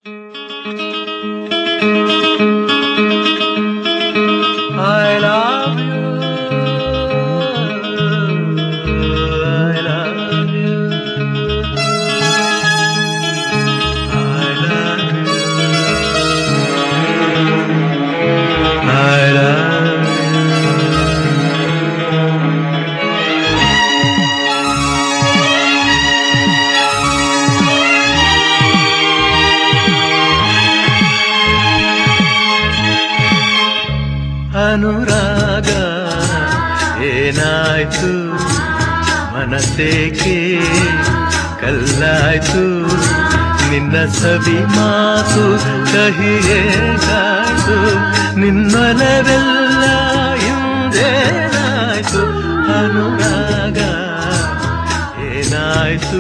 I love you. I love you. I love you. I love ಅನುರಾಗ ಏನಾಯ್ತು ಮನಸ್ಸೇಕೆ ಕಲ್ಲಾಯ್ತು ನಿನ್ನ ಸವಿ ಮಾತು ಕಹಿಯೇಗಾಯ್ತು ನಿನ್ನೊಲವೆಲ್ಲ ಹಿಂದೇನಾಯ್ತು ಅನುರಾಗ ಏನಾಯ್ತು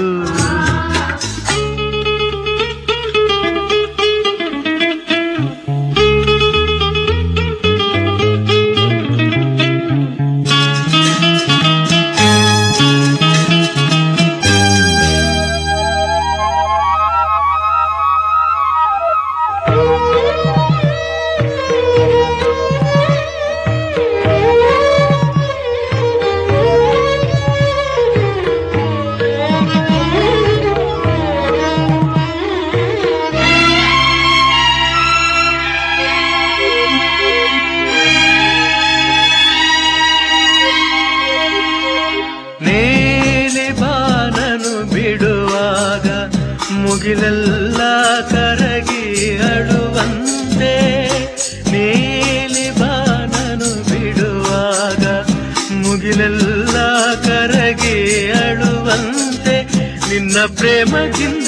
ನೀಲಿ ಬಾನನು ಬಿಡುವಾಗ ಮುಗಿಲೆಲ್ಲ ಕರಗಿ ಅಳುವಂತೆ ನೀಲಿ ಬಾನನು ಬಿಡುವಾಗ ಮುಗಿಲೆಲ್ಲ ಕರಗಿ ಅಳುವಂತೆ ನಿನ್ನ ಪ್ರೇಮದಿಂದ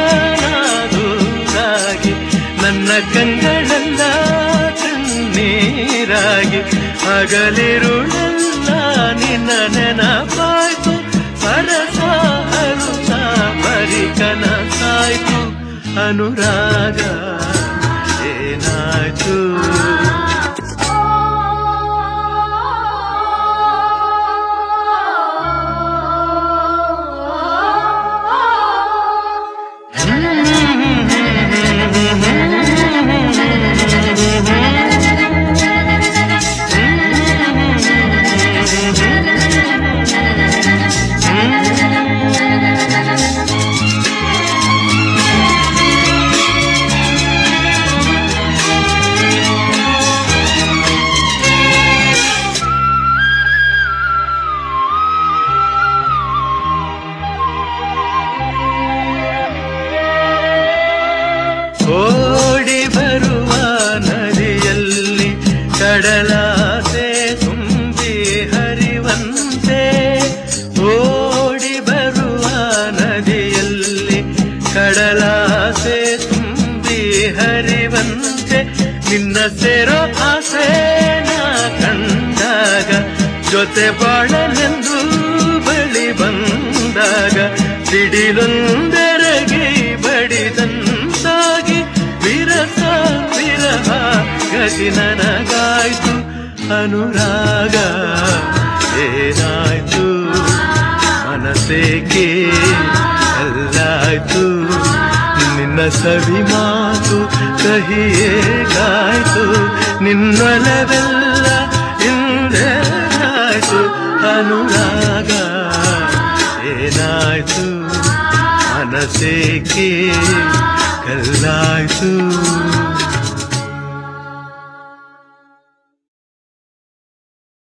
ನಾದೂರಾಗಿ ನನ್ನ ಕಂಗಳೆಲ್ಲ ಕಣ್ಣೀರಾಗಿ ಹಗಲಿರುಳೆಲ್ಲ ನಿನ್ನ ನೆನಪಾಯ್ತು ಸರಸ ಅರುಸ ಬರಿ ಕನಸಾಯ್ತು ಅನುರಾಗ ಏನಾಯ್ತು ಓಡಿ ಬರುವ ನದಿಯಲ್ಲಿ ಕಡಲಾಸೆ ತುಂಬಿ ಹರಿವಂತೆ ಓಡಿ ಬರುವ ನದಿಯಲ್ಲಿ ಕಡಲಾಸೆ ತುಂಬಿ ಹರಿವಂತೆ ನಿನ್ನ ಸೇರೋ ಆಸೆ ನಾ ಕಂಡಾಗ ಜೊತೆ ಬಾಳಲೆಂದು ಬಳಿ ಬಂದಾಗ ಸಿಡಿಲೊಂದೆರಗಿ ಬಡಿದಂತಾಗಿ ವಿರಸ ವಿರಹ ಗತಿ ನನಗಾಯ್ತು ಅನುರಾಗ ಏನಾಯ್ತು ಮನಸ್ಸೇಕೆ ಅಲ್ಲಾಯ್ತು ನಿನ್ನ ಸವಿ ಮಾತು ಕಹಿಯೇಗಾಯ್ತು ನಿನ್ನೊಲವೆಲ್ಲ ಹಿಂದೇನಾಯ್ತು ಅನುರಾಗ ಏನಾಯ್ತು ಮನಸ್ಸೇಕೆ ಕಲ್ಲಾಯ್ತು